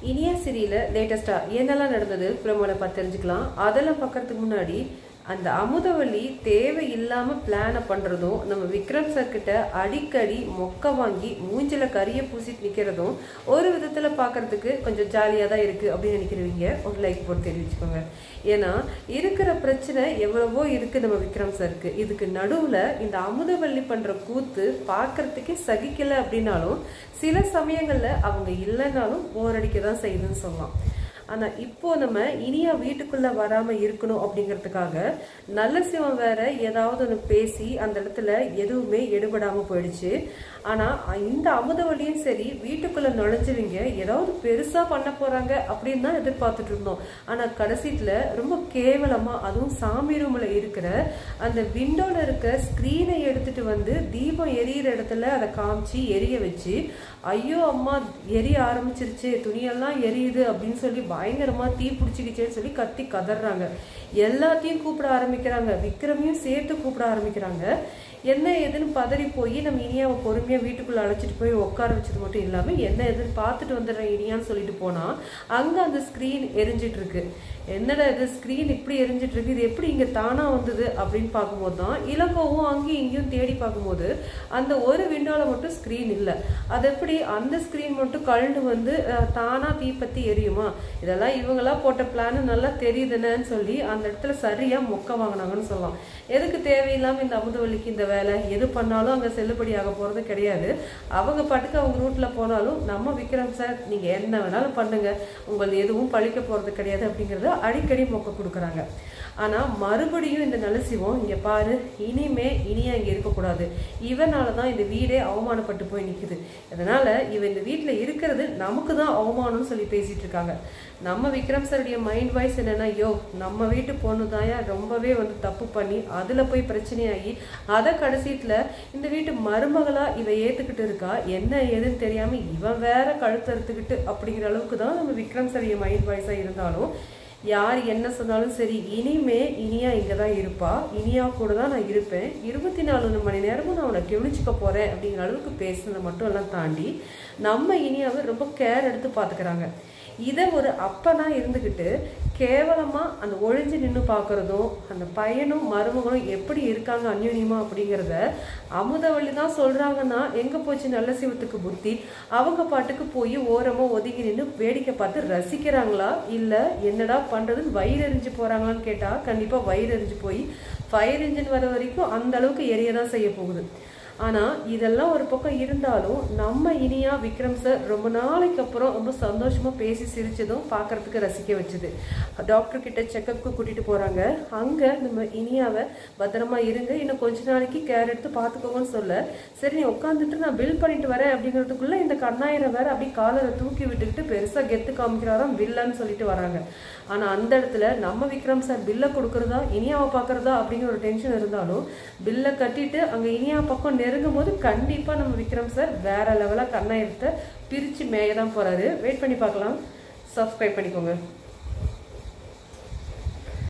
இனியா சிரியில லேட்டஸ்டா என்னெல்லாம் நடந்தது பிரமோல பார்த்து தெரிஞ்சுக்கலாம் அதெல்லாம் பார்க்கறதுக்கு முன்னாடி அந்த அமுதவள்ளி தேவையில்லாம பிளானை பண்றதும் நம்ம விக்ரம் சார் கிட்ட அடிக்கடி மொக்க வாங்கி மூஞ்சில கரிய பூசிட்டு நிக்கிறதும் ஒரு விதத்துல பார்க்கறதுக்கு கொஞ்சம் ஜாலியா தான் இருக்கு அப்படின்னு நினைக்கிறவங்க ஒரு லைக் போட்டு தெரிவிச்சுக்கோங்க ஏன்னா இருக்கிற பிரச்சனை எவ்வளவோ இருக்கு நம்ம விக்ரம் சாருக்கு இதுக்கு நடுவுல இந்த அமுதவள்ளி பண்ற கூத்து பார்க்கறதுக்கே சகிக்கல அப்படின்னாலும் சில சமயங்கள்ல அவங்க இல்லைன்னாலும் போர் அடிக்க தான் செய்யுதுன்னு சொல்லலாம் ஆனா இப்போ நம்ம இனியா வீட்டுக்குள்ள வராம இருக்கணும் அப்படிங்கிறதுக்காக நல்ல சிவம் வேற ஏதாவது ஒன்று பேசி அந்த இடத்துல எதுவுமே எடுபடாம போயிடுச்சு ஆனா இந்த அமுதவழியும் சரி வீட்டுக்குள்ள நுழைஞ்சவங்க ஏதாவது பெருசா பண்ண போறாங்க அப்படின்னு தான் எதிர்பார்த்துட்டு இருந்தோம் ஆனா கடைசியில ரொம்ப கேவலமா அதுவும் சாமி ரூம்ல இருக்கிற அந்த விண்டோல இருக்க ஸ்கிரீனை எடுத்துட்டு வந்து தீபம் எரியிற இடத்துல அதை காமிச்சு எரிய வச்சு ஐயோ அம்மா எரிய ஆரம்பிச்சிருச்சு துணியெல்லாம் எரியுது அப்படின்னு சொல்லி பயங்கரமா தீ பிடிச்சிக்கிச்சேன்னு சொல்லி கத்தி கதறாங்க எல்லாத்தையும் கூப்பிட ஆரம்பிக்கிறாங்க விக்ரமையும் சேர்த்து கூப்பிட ஆரம்பிக்கிறாங்க என்ன ஏதுன்னு பதறி போய் நம்ம இனியாவை பொறுமையா வீட்டுக்குள்ள அழைச்சிட்டு போய் உட்கார வச்சது மட்டும் இல்லாம என்ன ஏதுன்னு பார்த்துட்டு வந்துடுறேன் இனியான்னு சொல்லிட்டு போனா அங்க அந்த ஸ்கிரீன் எரிஞ்சிட்டு இருக்கு என்னடா இது ஸ்கிரீன் இப்படி எரிஞ்சிட்டு இருக்கு இது எப்படி இங்க தானா வந்தது அப்படின்னு பார்க்கும்போது தான் இளங்கோவும் அங்கேயும் இங்கேயும் தேடி பார்க்கும்போது அந்த ஒரு விண்டோல மட்டும் ஸ்கிரீன் இல்லை அது எப்படி அந்த ஸ்கிரீன் மட்டும் கழண்டு வந்து அஹ், தானா தீப்பத்தி எரியுமா இதெல்லாம் இவங்களா போட்ட பிளான் நல்லா தெரியுதுன்னு சொல்லி அந்த இடத்துல சரியா மொக்க வாங்கினாங்கன்னு சொல்லலாம் எதுக்கு தேவையில்லாம இந்த அமுதவல்லிக்கு இந்த வேலை எது பண்ணாலும் அங்க செல்லுபடி ஆக போறது கிடையாது அவங்க பாட்டுக்கு அவங்க ரூட்ல போனாலும் நம்ம விக்ரம் சார் நீங்க என்ன வேணாலும் பண்ணுங்க உங்கள் எதுவும் பழிக்க போறது கிடையாது அப்படிங்கறத அடிக்கடி மொக்க கொடுக்குறாங்க ஆனா மறுபடியும் இந்த நலசிவம் இங்க பாரு இனிமே இனியா இங்க இருக்கக்கூடாது இவனால தான் இந்த வீடே அவமானப்பட்டு போய் நிக்குது அதனால இவன் இந்த வீட்ல இருக்கிறது நமக்கு தான் அவமானம்னு சொல்லி பேசிட்டு இருக்காங்க நம்ம விக்ரம் சாருடைய மைண்ட் வாய்ஸ் என்னன்னா யோ நம்ம வீட்டு பொண்ணு தாயா ரொம்பவே வந்து தப்பு பண்ணி அதுல போய் பிரச்சனையாகி அதை கடைசியத்துல இந்த வீட்டு மருமகளா இவ ஏத்துக்கிட்டு இருக்கா என்ன ஏதுன்னு தெரியாம இவன் வேற கழுத்தறுத்துக்கிட்டு அப்படிங்கிற அளவுக்கு தான் நம்ம விக்ரம் சாருடைய மைண்ட் வாய்ஸா இருந்தாலும் யார் என்ன சொன்னாலும் சரி இனிமே இனியா இங்க தான் இருப்பா இனியா கூட தான் நான் இருப்பேன் இருபத்தி நாலு மணி நேரமும் நான் உன்னை கவனிச்சுக்க போறேன் அப்படிங்கிற அளவுக்கு பேசுனதை மட்டும் எல்லாம் தாண்டி நம்ம இனியாவை ரொம்ப கேர் எடுத்து பாத்துக்கிறாங்க இதை ஒரு அப்பனா இருந்துக்கிட்டு கேவலமா அந்த ஒழிஞ்சு நின்று பார்க்கறதும் அந்த பையனும் மருமகளும் எப்படி இருக்காங்க அந்யோன்யமா அப்படிங்கிறத அமுதவள்ளி தான் சொல்றாங்கன்னா எங்க போச்சு நல்ல சிவத்துக்கு புத்தி அவங்க பாட்டுக்கு போய் ஓரமா ஒதுங்கி நின்று வேடிக்கை பார்த்து ரசிக்கிறாங்களா இல்ல என்னடா பண்றதுன்னு வயிறு எரிஞ்சு போறாங்களான்னு கேட்டா கண்டிப்பா வயிறு எரிஞ்சு போய் ஃபயர் இன்ஜின் வர வரைக்கும் அந்த அளவுக்கு எரிய தான் செய்ய போகுது ஆனா இதெல்லாம் ஒரு பக்கம் இருந்தாலும் நம்ம இனியா விக்ரம் சார் ரொம்ப நாளைக்கு அப்புறம் ரொம்ப சந்தோஷமா பேசி சிரிச்சதும் பார்க்கறதுக்கு ரசிக்க வச்சுது டாக்டர் கிட்ட செக்கப்க்கு கூட்டிட்டு போறாங்க அங்க நம்ம இனியாவை பத்திரமா இருங்க இன்னும் கொஞ்ச நாளைக்கு கேர் எடுத்து பார்த்துக்கோங்கன்னு சொல்ல சரி நீ உட்காந்துட்டு நான் பில் பண்ணிட்டு வரேன் அப்படிங்கிறதுக்குள்ள இந்த கண்ணாயிரம் வேற அப்படி காலரை தூக்கி விட்டுக்கிட்டு பெருசா கெத்து காமிக்கிறாராம் வில்லன்னு சொல்லிட்டு வராங்க ஆனா அந்த இடத்துல நம்ம விக்ரம் சார் பில்லை கொடுக்கறதா இனியாவை பார்க்கறதா அப்படிங்கிற ஒரு டென்ஷன் இருந்தாலும் பில்லை கட்டிட்டு அங்க இனியா பக்கம் நெருங்கும் போது கண்டிப்பா நம்ம விக்ரம் சார் வேற லெவலா கண்ணாயிரத்தை பிரிச்சு மேய தான் போறாரு வெயிட் பண்ணி பார்க்கலாம் சப்ஸ்கிரைப் பண்ணிக்கோங்க